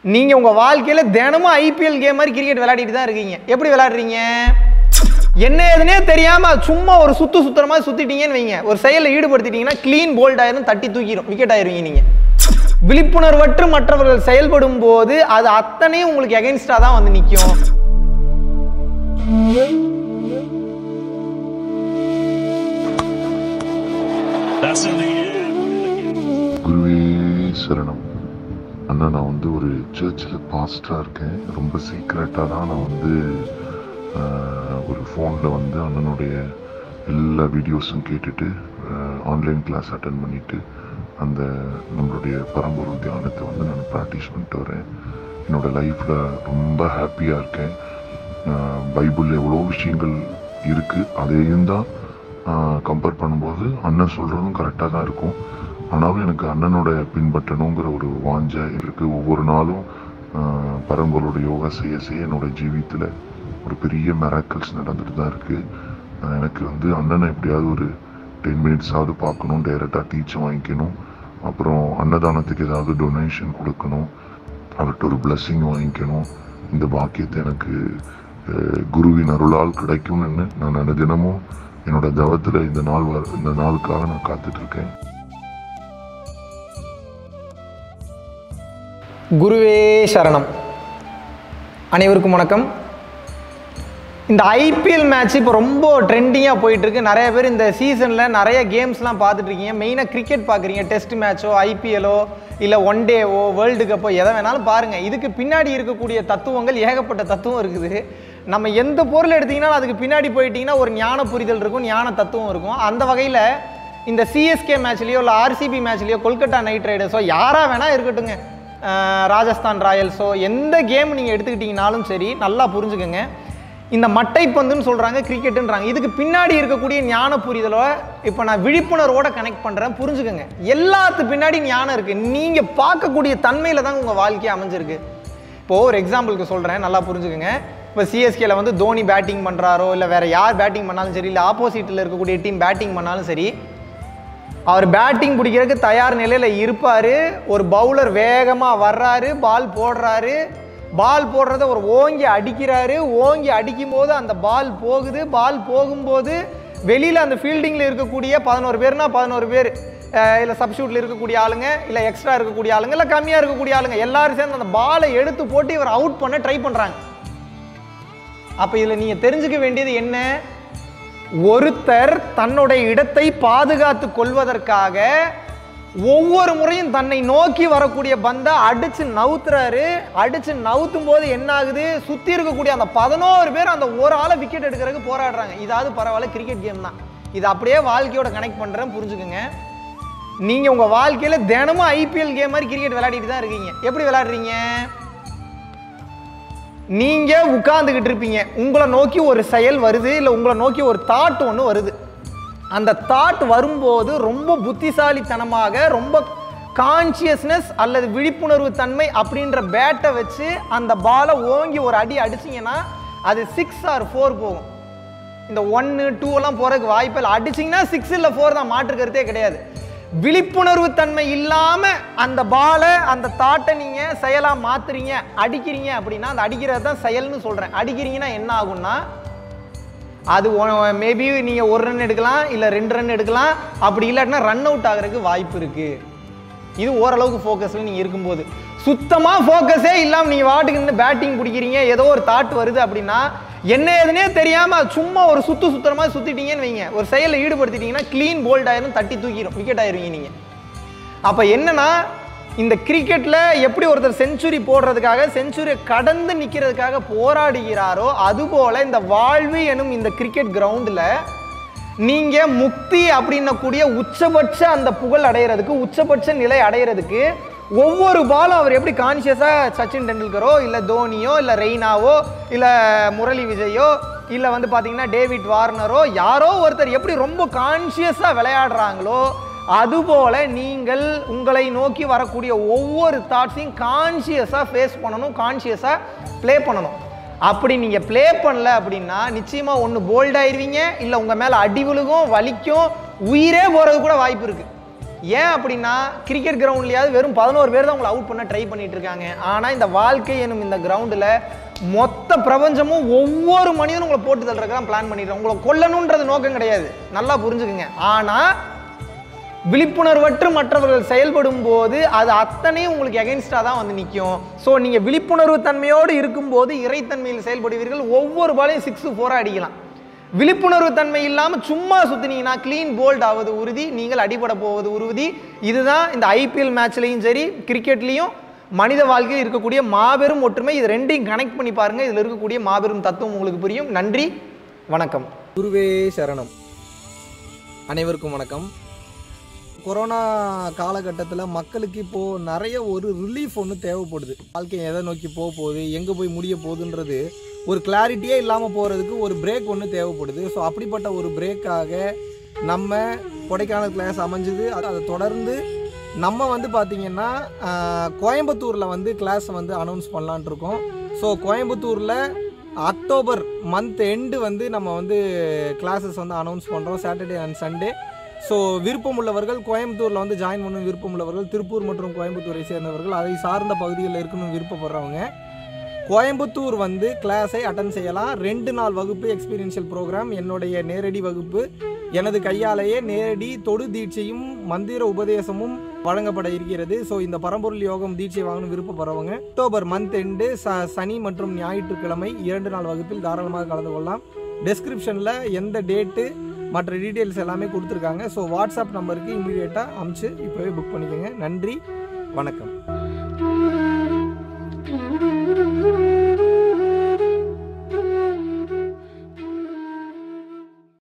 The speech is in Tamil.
நீங்கள் உங்கள் வாழ்க்கையில் தினமும் ஐபிஎல் கேம் மாதிரி கிரிக்கெட் விளையாடிட்டு தான் இருக்கீங்க எப்படி விளையாடுறீங்க என்ன ஏதுனே தெரியாமல் சும்மா ஒரு சுத்து சுத்துற மாதிரி சுற்றிட்டீங்கன்னு வைங்க ஒரு செயலில் ஈடுபடுத்திட்டீங்கன்னா க்ளீன் போல்ட் ஆயிரும் தட்டி தூக்கிடும் விக்கெட் ஆயிருவீங்க நீங்கள் விழிப்புணர்வற்று மற்றவர்கள் செயல்படும் போது அது அத்தனையும் உங்களுக்கு எகென்ஸ்டாக தான் வந்து நிற்கும் That's in the air. குருவே சரணம் அண்ணா நான் வந்து ஒரு சர்ச்சில் பாஸ்டாக இருக்கேன் ரொம்ப சீக்ரெட்டாக தான் நான் வந்து ஆஹ், ஒரு ஃபோனில் வந்து அண்ணனுடைய எல்லா வீடியோஸும் கேட்டுட்டு ஆன்லைன் கிளாஸ் அட்டன் பண்ணிட்டு அந்த நம்மளுடைய பரம்பொருள் தியானத்தை வந்து நான் ப்ராக்டிஸ் பண்ணிட்டு வரேன் என்னோட லைஃப்பில் ரொம்ப ஹாப்பியாக இருக்கேன் பைபிளில் எவ்வளோ விஷயங்கள் இருக்குது அதையும் தான் கம்பேர் பண்ணும்போது அண்ணன் சொல்கிறதும் கரெக்டாக தான் இருக்கும் ஆனாலும் எனக்கு அண்ணனோட பின்பற்றணுங்கிற ஒரு வாஞ்சை இருக்கு ஒவ்வொரு நாளும் ஆஹ், பரம்பொருளோட யோகா செய்ய செய்ய என்னோட ஜீவித்தில் ஒரு பெரிய மெராக்கல்ஸ் நடந்துட்டு தான் இருக்கு ஆஹ், எனக்கு வந்து அண்ணனை எப்படியாவது ஒரு டென் மினிட்ஸாவது பார்க்கணும் டைரெக்டாக டீச்சை வாங்கிக்கணும் அப்புறம் அன்னதானத்துக்கு ஏதாவது டொனேஷன் கொடுக்கணும் அவர்கிட்ட ஒரு blessing வாங்கிக்கணும் இந்த பாக்கியத்தை எனக்கு அஹ், குருவின் அருளால் கிடைக்கும்னு நான் அந்த தினமும் என்னோட தவத்தில் இந்த நாள் வர இந்த நாளுக்காக நான் காத்துட்டு இருக்கேன் குருவே சரணம் அனைவருக்கும் வணக்கம் இந்த ஐபிஎல் மேட்ச் இப்போ ரொம்ப ட்ரெண்டிங்காக போயிட்டுருக்கு நிறைய பேர் இந்த சீசனில் நிறைய கேம்ஸ்லாம் பார்த்துட்டு இருக்கீங்க மெயினாக கிரிக்கெட் பார்க்குறீங்க டெஸ்ட் மேட்ச்சோ ஐபிஎல்லோ இல்லை ஒன் டேவோ வேர்ல்டு கப்போ எதை வேணாலும் பாருங்கள் இதுக்கு பின்னாடி இருக்கக்கூடிய தத்துவங்கள் ஏகப்பட்ட தத்துவம் இருக்குது நம்ம எந்த பொருள் எடுத்தீங்கன்னா அதுக்கு பின்னாடி போயிட்டீங்கன்னா ஒரு ஞான புரிதல் இருக்கும் ஞான தத்துவம் இருக்கும் அந்த வகையில் இந்த சிஎஸ்கே மேட்ச்லேயோ இல்லை ஆர்சிபி மேட்ச்லேயோ கொல்கத்தா நைட் ரைடர்ஸோ யாராக வேணால் இருக்கட்டுங்க அஹ் ராஜஸ்தான் ராயல்ஸோ எந்த கேம் நீங்கள் எடுத்துக்கிட்டிங்கனாலும் சரி நல்லா புரிஞ்சுக்கோங்க இந்த மட்டைப்பந்துன்னு சொல்கிறாங்க கிரிக்கெட்டுன்றாங்க இதுக்கு பின்னாடி இருக்கக்கூடிய ஞான புரிதலோ இப்போ நான் விழிப்புணர்வோட கனெக்ட் பண்ணுறேன் புரிஞ்சுக்கோங்க எல்லாத்து பின்னாடி ஞானம் இருக்குது நீங்கள் பார்க்கக்கூடிய தன்மையில் தான் உங்கள் வாழ்க்கை அமைஞ்சிருக்கு இப்போது ஒரு எக்ஸாம்பிளுக்கு சொல்கிறேன் நல்லா புரிஞ்சுக்கோங்க இப்போ சிஎஸ்கேல வந்து தோனி பேட்டிங் பண்ணுறாரோ இல்லை வேறு யார் பேட்டிங் பண்ணாலும் சரி இல்லை ஆப்போசிட்டில் இருக்கக்கூடிய டீம் பேட்டிங் பண்ணாலும் சரி அவர் பேட்டிங் பிடிக்கிறதுக்கு தயார் நிலையில் இருப்பார் ஒரு பவுலர் வேகமாக வர்றாரு பால் போடுறாரு பால் போடுறத ஒரு ஓங்கி அடிக்கிறாரு ஓங்கி அடிக்கும் போது அந்த பால் போகுது பால் போகும்போது வெளியில் அந்த ஃபீல்டிங்கில் இருக்கக்கூடிய பதினோரு பேர்னா பதினோரு பேர் இல்லை சப்ஸ்டியூட்டில் இருக்கக்கூடிய ஆளுங்க இல்லை எக்ஸ்ட்ரா இருக்கக்கூடிய ஆளுங்க இல்லை கம்மியாக இருக்கக்கூடிய ஆளுங்க எல்லாரும் சேர்ந்து அந்த பாலை எடுத்து போட்டு இவர் அவுட் பண்ண ட்ரை பண்ணுறாங்க அப்போ இதில் நீங்கள் தெரிஞ்சுக்க வேண்டியது என்ன ஒருத்தர் தன்னுடைய இடத்தை பாதுகாத்து கொள்வதற்காக ஒவ்வொரு முறையும் தன்னை நோக்கி வரக்கூடிய பந்தை அடிச்சு நவுத்துறாரு அடிச்சு நவுத்தும் போது என்ன ஆகுது சுத்தி இருக்கக்கூடிய அந்த பதினோரு பேர் அந்த ஒரு ஆளை விக்கெட் எடுக்கிறதுக்கு போராடுறாங்க இதாவது பரவாயில்ல கிரிக்கெட் கேம் தான் இது அப்படியே வாழ்க்கையோட கனெக்ட் பண்றேன் புரிஞ்சுக்குங்க நீங்க உங்க வாழ்க்கையில தினமும் ஐபிஎல் கேம் மாதிரி கிரிக்கெட் விளையாடிட்டு தான் இருக்கீங்க எப்படி விளையாடுறீங்க நீங்க உட்கார்ந்துகிட்டு இருப்பீங்க உங்களை நோக்கி ஒரு செயல் வருது இல்லை உங்களை நோக்கி ஒரு தாட் ஒன்று வருது அந்த தாட் வரும்போது ரொம்ப புத்திசாலித்தனமாக ரொம்ப கான்சியஸ்னஸ் அல்லது விழிப்புணர்வு தன்மை அப்படின்ற பேட்டை வச்சு அந்த பாலை ஓங்கி ஒரு அடி அடிச்சீங்கன்னா அது சிக்ஸ் ஆர் ஃபோர் போகும் இந்த ஒன்று டூ எல்லாம் போகிறதுக்கு வாய்ப்பு இல்லை அடிச்சிங்கன்னா சிக்ஸ் இல்லை ஃபோர் தான் மாற்று கருத்தே கிடையாது விழிப்புணர்வு தன்மை இல்லாமல் அந்த பாலை அந்த தாட்டை நீங்கள் செயலாக மாற்றுறீங்க அடிக்கிறீங்க அப்படின்னா அந்த அடிக்கிறது தான் செயல்னு சொல்கிறேன் அடிக்கிறீங்கன்னா என்ன ஆகும்னா அது மேபி நீங்கள் ஒரு ரன் எடுக்கலாம் இல்லை ரெண்டு ரன் எடுக்கலாம் அப்படி இல்லாட்டினா ரன் அவுட் ஆகிறதுக்கு வாய்ப்பு இருக்குது இது ஓரளவுக்கு ஃபோக்கஸில் நீங்கள் இருக்கும்போது சுத்தமாக ஃபோக்கஸே இல்லாமல் நீங்கள் வாட்டுக்கு நின்று பேட்டிங் பிடிக்கிறீங்க ஏதோ ஒரு தாட் வருது அப்படின்னா என்ன ஏதுனே தெரியாமல் சும்மா ஒரு சுத்து சுத்துற மாதிரி சுற்றிட்டீங்கன்னு வைங்க ஒரு செயலில் ஈடுபடுத்திட்டீங்கன்னா க்ளீன் போல்ட் ஆயிரும் தட்டி தூக்கிடும் விக்கெட் ஆயிருவீங்க நீங்கள் அப்போ என்னன்னா இந்த கிரிக்கெட்டில் எப்படி ஒருத்தர் செஞ்சுரி போடுறதுக்காக செஞ்சுரியை கடந்து நிற்கிறதுக்காக போராடுகிறாரோ அதுபோல் இந்த வாழ்வு எனும் இந்த கிரிக்கெட் கிரவுண்டில் நீங்கள் முக்தி அப்படின்னக்கூடிய உச்சபட்ச அந்த புகழ் அடையிறதுக்கு உச்சபட்ச நிலை அடையிறதுக்கு ஒவ்வொரு பாலும் அவர் எப்படி கான்சியஸாக சச்சின் டெண்டுல்கரோ இல்லை தோனியோ இல்லை ரெய்னாவோ இல்லை முரளி விஜயோ இல்லை வந்து பார்த்தீங்கன்னா டேவிட் வார்னரோ யாரோ ஒருத்தர் எப்படி ரொம்ப கான்சியஸாக விளையாடுறாங்களோ அதுபோல நீங்கள் உங்களை நோக்கி வரக்கூடிய ஒவ்வொரு தாட்ஸையும் கான்சியஸாக ஃபேஸ் பண்ணணும் கான்சியஸாக ப்ளே பண்ணணும் அப்படி நீங்கள் ப்ளே பண்ணல அப்படின்னா நிச்சயமாக ஒன்று போல்ட் ஆயிருவீங்க இல்லை உங்கள் மேலே அடி விழுகும் வலிக்கும் உயிரே போகிறது கூட வாய்ப்பு இருக்குது ஏன் அப்படின்னா கிரிக்கெட் கிரவுண்ட்லயாவது வெறும் பதினோரு பேர் தான் உங்களை அவுட் பண்ண ட்ரை பண்ணிட்டு இருக்காங்க ஆனால் இந்த வாழ்க்கை எனும் இந்த கிரவுண்டில் மொத்த பிரபஞ்சமும் ஒவ்வொரு மனிதனும் உங்களை போட்டு தள்ளுறதுக்கு பிளான் பண்ணிடுறோம் உங்களை கொல்லணுன்றது நோக்கம் கிடையாது நல்லா புரிஞ்சுக்குங்க ஆனால் விழிப்புணர்வற்று மற்றவர்கள் செயல்படும் போது அது அத்தனையும் உங்களுக்கு எகென்ஸ்டாக தான் வந்து நிற்கும் ஸோ நீங்கள் விழிப்புணர்வு தன்மையோடு இருக்கும்போது இறைத்தன்மையில் செயல்படுவீர்கள் ஒவ்வொரு பாலையும் சிக்ஸ் ஃபோராக அடிக்கலாம் விழிப்புணர்வு தன்மை இல்லாமல் சும்மா சுற்றினீங்கன்னா க்ளீன் போல்ட் ஆவது உறுதி நீங்கள் அடிபட போவது உறுதி இதுதான் இந்த ஐபிஎல் மேட்ச்லேயும் சரி கிரிக்கெட்லேயும் மனித வாழ்க்கையில் இருக்கக்கூடிய மாபெரும் ஒற்றுமை இது ரெண்டையும் கனெக்ட் பண்ணி பாருங்கள் இதில் இருக்கக்கூடிய மாபெரும் தத்துவம் உங்களுக்கு புரியும் நன்றி வணக்கம் குருவே சரணம் அனைவருக்கும் வணக்கம் கொரோனா காலகட்டத்தில் மக்களுக்கு இப்போது நிறைய ஒரு ரிலீஃப் ஒன்று தேவைப்படுது வாழ்க்கை எதை நோக்கி போக போகுது எங்கே போய் முடிய போகுதுன்றது ஒரு கிளாரிட்டியே இல்லாமல் போகிறதுக்கு ஒரு பிரேக் ஒன்று தேவைப்படுது ஸோ அப்படிப்பட்ட ஒரு பிரேக்காக நம்ம கொடைக்கானல் கிளாஸ் அமைஞ்சுது அது அதை தொடர்ந்து நம்ம வந்து பார்த்திங்கன்னா கோயம்புத்தூரில் வந்து கிளாஸ் வந்து அனௌன்ஸ் பண்ணலான்ட்டு இருக்கோம் ஸோ கோயம்புத்தூரில் அக்டோபர் மந்த் எண்டு வந்து நம்ம வந்து கிளாஸஸ் வந்து அனௌன்ஸ் பண்ணுறோம் சாட்டர்டே அண்ட் சண்டே ஸோ விருப்பம் உள்ளவர்கள் கோயம்புத்தூரில் வந்து ஜாயின் பண்ணணும் விருப்பம் உள்ளவர்கள் திருப்பூர் மற்றும் கோயம்புத்தூரை சேர்ந்தவர்கள் அதை சார்ந்த பகுதிகளில் இருக்கணும் விருப்பப்படுறவங்க கோயம்புத்தூர் வந்து கிளாஸை அட்டன் செய்யலாம் ரெண்டு நாள் வகுப்பு எக்ஸ்பீரியன்ஷியல் ப்ரோக்ராம் என்னுடைய நேரடி வகுப்பு எனது கையாலேயே நேரடி தொடு தீட்சையும் மந்திர உபதேசமும் வழங்கப்பட இருக்கிறது ஸோ இந்த பரம்பொருள் யோகம் தீட்சை வாங்கணும் விருப்பப்படுறவங்க அக்டோபர் மந்த் எண்டு ச சனி மற்றும் ஞாயிற்றுக்கிழமை இரண்டு நாள் வகுப்பில் தாராளமாக கலந்து கொள்ளலாம் டெஸ்கிரிப்ஷனில் எந்த டேட்டு மற்ற டீட்டெயில்ஸ் எல்லாமே கொடுத்துருக்காங்க ஸோ வாட்ஸ்அப் நம்பருக்கு இமீடியட்டாக அமுச்சு இப்போவே புக் பண்ணிக்கோங்க நன்றி வணக்கம்